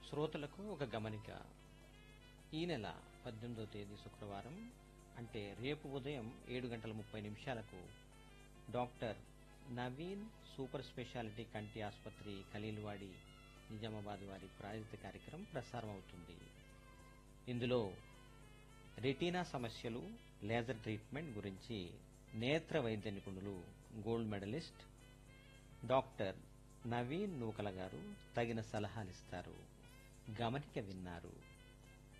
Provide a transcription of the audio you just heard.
శ్రోతలకు ఒక గమనిక ఈ నెల పద్దెనిమిదో తేదీ శుక్రవారం అంటే రేపు ఉదయం ఏడు గంటల ముప్పై నిమిషాలకు డాక్టర్ నవీన్ సూపర్ స్పెషాలిటీ కంటి ఆసుపత్రి ఖలీల్వాడి నిజామాబాద్ వారి ప్రాయోజిత కార్యక్రమం ప్రసారం అవుతుంది ఇందులో రెటీనా సమస్యలు లేజర్ ట్రీట్మెంట్ గురించి నేత్ర వైద్య నిపుణులు gold medalist doctor Naveen Nukala garu తగిన సలహాలిస్తారు గమనిక విన్నారు